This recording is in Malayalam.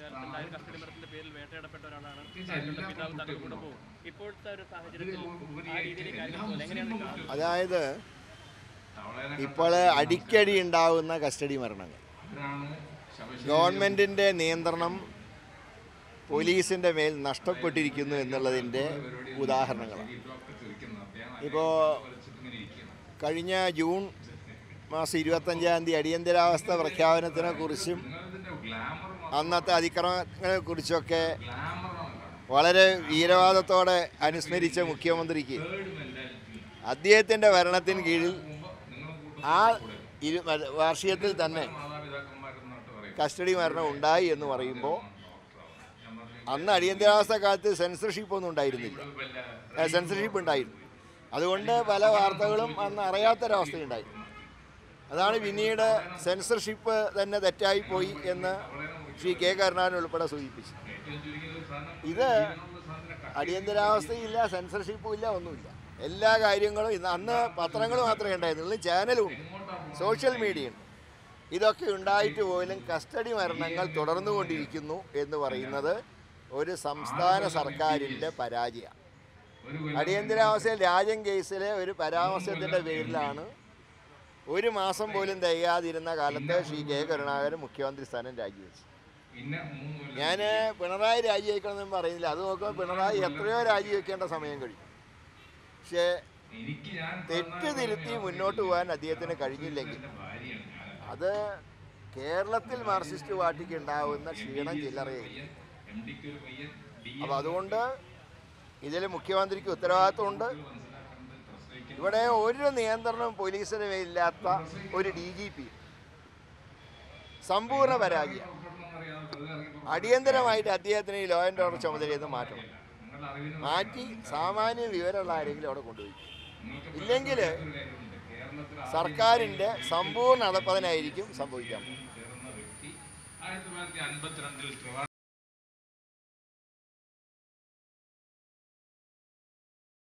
കാലത്ത് ഉണ്ടായ കസ്റ്റഡി മരണത്തിന്റെ പേരിൽ വേട്ടയാടപ്പെട്ട ഒരാളാണ് താങ്കളുടെ പിതാവ് താങ്കളുടെ കുടുംബവും ഇപ്പോഴത്തെ ഒരു സാഹചര്യത്തിൽ ആ രീതിയിൽ കാര്യങ്ങൾ പോകുന്നത് എങ്ങനെയാണ് കാണുന്നത്? അതായത് ഇപ്പോൾ അടിക്കടി ഉണ്ടാവുന്ന കസ്റ്റഡി മരണങ്ങൾ ഗവൺമെൻറ്റിൻ്റെ നിയന്ത്രണം പോലീസിൻ്റെ മേൽ നഷ്ടപ്പെട്ടിരിക്കുന്നു എന്നുള്ളതിൻ്റെ ഉദാഹരണങ്ങളാണ് ഇപ്പോൾ കഴിഞ്ഞ ജൂൺ മാസം ഇരുപത്തഞ്ചാം തീയതി അടിയന്തരാവസ്ഥ പ്രഖ്യാപനത്തിനെ കുറിച്ചും അന്നത്തെ അതിക്രമങ്ങളെ കുറിച്ചൊക്കെ വളരെ വീരവാദത്തോടെ അനുസ്മരിച്ച മുഖ്യമന്ത്രിക്ക് അദ്ദേഹത്തിൻ്റെ ഭരണത്തിന് കീഴിൽ ആ ഇരു വാർഷികത്തിൽ തന്നെ കസ്റ്റഡി മരണം ഉണ്ടായി എന്ന് പറയുമ്പോൾ അന്ന് അടിയന്തരാവസ്ഥ കാലത്ത് സെൻസർഷിപ്പ് ഒന്നും ഉണ്ടായിരുന്നില്ല ഏ, സെൻസർഷിപ്പ് ഉണ്ടായിരുന്നു അതുകൊണ്ട് പല വാർത്തകളും അന്ന് അറിയാത്തൊരവസ്ഥയുണ്ടായി അതാണ് പിന്നീട് സെൻസർഷിപ്പ് തന്നെ തെറ്റായിപ്പോയി എന്ന് ശ്രീ കെ കരുണാകരൻ ഉൾപ്പെടെ സൂചിപ്പിച്ചു ഇത് അടിയന്തരാവസ്ഥയില്ല സെൻസർഷിപ്പും ഇല്ല ഒന്നുമില്ല എല്ലാ കാര്യങ്ങളും ഇന്ന് അന്ന് പത്രങ്ങൾ മാത്രമേ ഉണ്ടായിരുന്നുള്ളൂ ചാനലും ഉണ്ട് സോഷ്യൽ മീഡിയ ഉണ്ട് ഇതൊക്കെ ഉണ്ടായിട്ട് പോലും കസ്റ്റഡി മരണങ്ങൾ തുടർന്നുകൊണ്ടിരിക്കുന്നു എന്ന് പറയുന്നത് ഒരു സംസ്ഥാന സർക്കാരിൻ്റെ പരാജയമാണ് അടിയന്തരാവസ്ഥയിൽ രാജൻ കേസിലെ ഒരു പരാമർശത്തിൻ്റെ പേരിലാണ് ഒരു മാസം പോലും തികയാതിരുന്ന കാലത്ത് ശ്രീ കെ കരുണാകരൻ മുഖ്യമന്ത്രി സ്ഥാനം രാജിവെച്ചു ഞാൻ പിണറായി രാജിവെക്കണമെന്ന് പറയുന്നില്ല അത് നോക്കുമ്പോൾ പിണറായി എത്രയോ രാജിവെക്കേണ്ട സമയം കഴിയും പക്ഷേ തെറ്റ് തിരുത്തി മുന്നോട്ട് പോകാൻ അദ്ദേഹത്തിന് കഴിഞ്ഞില്ലെങ്കിൽ അത് കേരളത്തിൽ മാർക്സിസ്റ്റ് പാർട്ടിക്ക് ഉണ്ടാവുന്ന ക്ഷീണം ചില്ലറയില്ല അപ്പോൾ അതുകൊണ്ട് ഇതിൽ മുഖ്യമന്ത്രിക്ക് ഉത്തരവാദിത്വമുണ്ട് ഇവിടെ ഒരു നിയന്ത്രണവും പോലീസിന് മേലില്ലാത്ത ഒരു ഡി ജി പി സമ്പൂർണ്ണ പരാജയം അടിയന്തരമായിട്ട് അദ്ദേഹത്തിന് ഈ ലോ ആൻഡ് ഓർഡർ ചുമതലയിൽ നിന്ന് മാറ്റണം മാറ്റി സാമാന്യ വിവരമുള്ള ആരെങ്കിലും അവിടെ കൊണ്ടുപോയി ഇല്ലെങ്കിൽ സർക്കാരിൻ്റെ സമ്പൂർണ്ണ അധപ്പതനായിരിക്കും സംഭവിക്കാൻ പോകുന്നത്. ആയിരത്തി തൊള്ളായിരത്തി അൻപത്തിരണ്ടിൽ